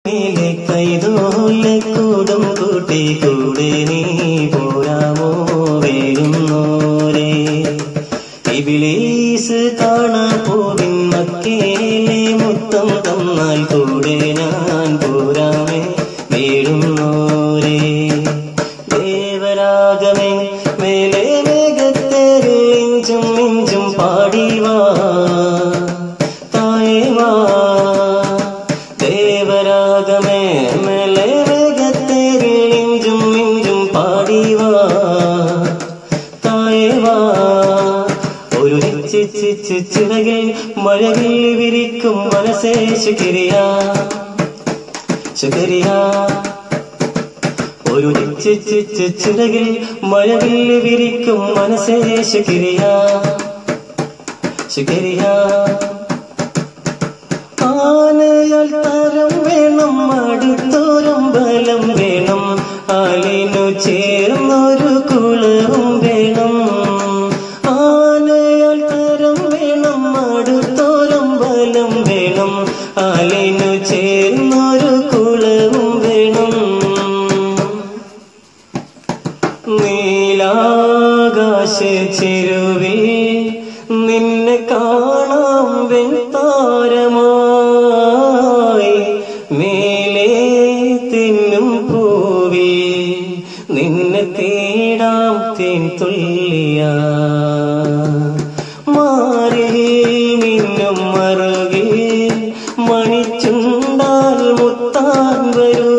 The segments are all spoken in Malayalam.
നീലെ കൈതോലക്കൂടും കൂട്ടി കൂടെ നീ പോരാമോ വരുന്നോരേ ഇബിലീസ് കാണാൻ പോവിൻ മക്കേലെ മുത്തം തന്നാൽ കൂടെ ഞാൻ പോരാമേ വീഴുന്നോരേ ദേവരാഗമേ മേലെ മേഘത്തേരിൽ ഇഞ്ചും ഇഞ്ചും പാടിവാ തായേവാ ദേവരാഗമേ മേലെ മേഘത്തേരിൽ ഇഞ്ചും ഇഞ്ചും പാടിവാ തായേവാ ഒരു ചിച്ചിച്ചിറകിൽ മഴകിൽ വിരിക്കും മനസ്സേ ശുക്രിയ ശുക്രിയ ഒരു ചിച്ചിച്ചിറകിൽ മഴവിൽ വിരിക്കും മനസ്സേ ശുക്രിയ ശുക്രിയ ആനയാൽ തരം വേണം അടുത്തോരം ബലം വേണം ആലിനു ചേർന്നൊരു കുളവും വേണം ആനയാൽ തരം വേണം അടുത്തോരം ബലം വേണം ആലിനു ചേർന്നൊരു കുളവും വേണം നീലാകാശ ചെരുവിൽ നിന്നെ കാണാം വെൺതാരമായി മേലെ തിന്നും പൂവി നിന്നെ തേടാം തേൻ തുള്ളിയ മാറിൽ മിന്നും മറുകിൽ മണിച്ചുണ്ടാൽ മുത്താൻ വരൂ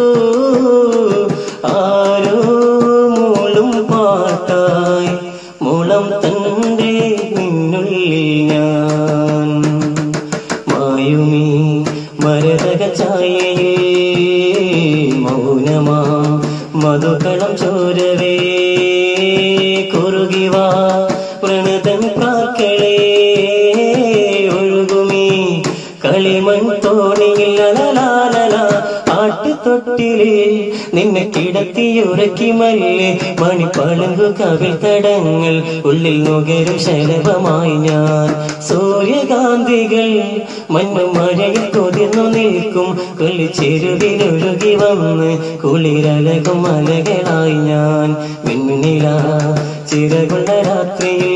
ആരോ മൂളും പാട്ടായി മുളം തന്റെ നിന്നുള്ളിൽ ഞാൻ മായുമീ മരതക ഛായയിൽ മൗനമാ മധുകളം ചോരവേ കുറുകിവാ പ്രണതൻ പ്രാക്കളേ ഒഴുകുമീ കളിമൺ തോണിയിൽ അലലാലല ആട്ടുതൊട്ടിലേ നിന്നെ കിടത്തിയുറക്കി മല്ലേ മണിപ്പളുങ്കു കവിൽ തടങ്ങൾ ഉള്ളിൽ നുകരും ശലഭമായി ഞാൻ സൂര്യകാന്തികൾ മഞ്ഞു മഴയിൽ കൊതിർന്നു നിൽക്കും കൊള്ളിച്ചെരുവിലൊഴുകി വന്ന് കുളിരലകും മലകളായി ഞാൻ മിന്നില ചിറകുള്ള രാത്രിയിൽ